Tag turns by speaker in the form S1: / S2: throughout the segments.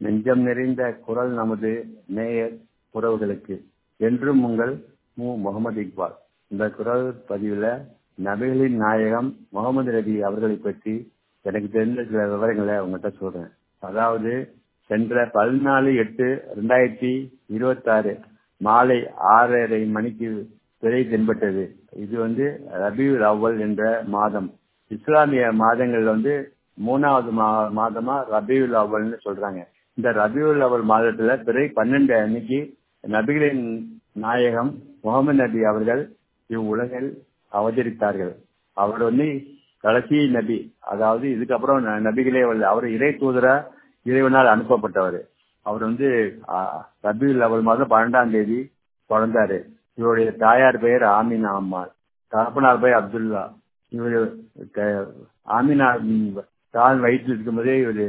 S1: நெஞ்சம் நிறைந்த குரல் நமது நேயர் உறவுகளுக்கு என்றும் உங்கள் மு முகமது இக்பால் இந்த குரல் பதிவுல நபிகளின் நாயகம் முகமது நபி அவர்களை பற்றி எனக்கு தெரிந்த சில விவரங்களை உங்கள்கிட்ட சொல்றேன் அதாவது சென்ற பதினாலு எட்டு ரெண்டாயிரத்தி இருபத்தி ஆறு மாலை ஆறரை மணிக்கு பிறை தென்பட்டது இது வந்து ரபியுல் அவ்வல் என்ற மாதம் இஸ்லாமிய மாதங்கள்ல வந்து மூணாவது மா மாதமா ரபியுல் அவ்வல்னு சொல்றாங்க இந்த ரபியுல் அவ்வல் மாதத்துல பிறை பன்னெண்டு அன்னைக்கு நபிகளின் நாயகம் முகமது நபி அவர்கள் இவ்வுலகில் அவதரித்தார்கள் அவர் வந்து கடைசி நபி அதாவது இதுக்கப்புறம் நபிகளே வரல அவர் இறை தூதரா இறைவனால் அனுப்பப்பட்டவர் அவர் வந்து ரபியுல் அவல் மாதம் பன்னெண்டாம் தேதி பிறந்தாரு இவருடைய தாயார் பெயர் ஆமினா அம்மாள் தகப்பனார் பெயர் அப்துல்லா இவர் ஆமினா தான் வயிற்றில் இருக்கும்போதே இவர்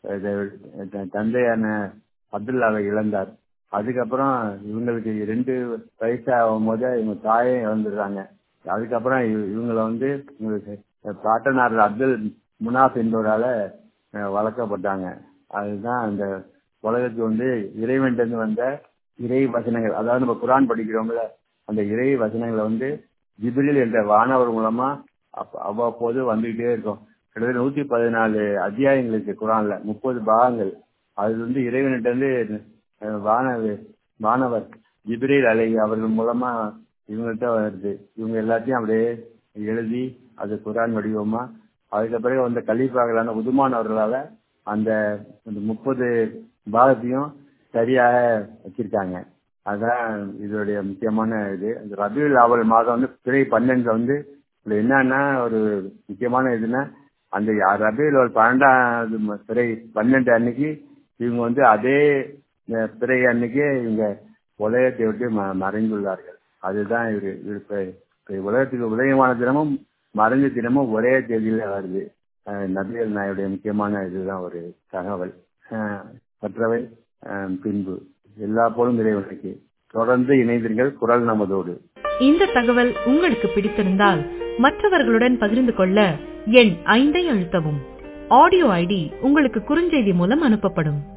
S1: தந்தையான அப்துல்லாவை இழந்தார் அதுக்கப்புறம் இவங்களுக்கு ரெண்டு வயசாகும் போது இவங்க தாயே இழந்துடுறாங்க அதுக்கப்புறம் இவங்களை வந்து இவங்களுக்கு பாட்டனார் அப்துல் முனாஃப் என்பவரால வளர்க்கப்பட்டாங்க அதுதான் அந்த உலகத்துக்கு வந்து இறைவன்ட்டு வந்த இறை வசனங்கள் அதாவது நம்ம குரான் படிக்கிறோம்ல அந்த இறை வசனங்களை வந்து ஜிபிரில் என்ற வானவர் மூலமா அவ்வப்போது வந்துகிட்டே இருக்கும் கிட்டத்தட்ட நூத்தி பதினாலு அத்தியாயங்களுக்கு குரான்ல முப்பது பாகங்கள் அது வந்து இறைவன்கிட்ட இருந்து வான வானவர் ஜிப்ரீல் அலை அவர்கள் மூலமா இவங்கள்ட்ட வருது இவங்க எல்லாத்தையும் அப்படியே எழுதி அது குரான் வடிவமா அதுக்கு பிறகு வந்த கலீஃபாக்களான உதுமான் அவர்களால அந்த முப்பது பாகத்தையும் சரியாக வச்சிருக்காங்க அதான் இதோடைய முக்கியமான இது இந்த ரபியுல் ஆவல் மாதம் வந்து பிறை பன்னெண்டுல வந்து என்னன்னா ஒரு முக்கியமான இதுன்னா அந்த ரபியுல் அவல் பன்னெண்டாவது பிறை பன்னெண்டு அன்னைக்கு இவங்க வந்து அதே பிறை அன்னைக்கே இவங்க உலகத்தை விட்டு மறைந்துள்ளார்கள் அதுதான் இவரு உலகத்துக்கு உதயமான தினமும் மறைஞ்ச தினமும் ஒரே தேதியில வருது நபிகள் நாயுடைய முக்கியமான இதுதான் ஒரு தகவல் மற்றவை பின்பு எல்லா போலும் இறைவனுக்கு தொடர்ந்து இணைந்தீர்கள் குரல் நமதோடு
S2: இந்த தகவல் உங்களுக்கு பிடித்திருந்தால் மற்றவர்களுடன் பகிர்ந்து கொள்ள எண் ஐந்தை அழுத்தவும் ஆடியோ ஐடி உங்களுக்கு குறுஞ்செய்தி மூலம் அனுப்பப்படும்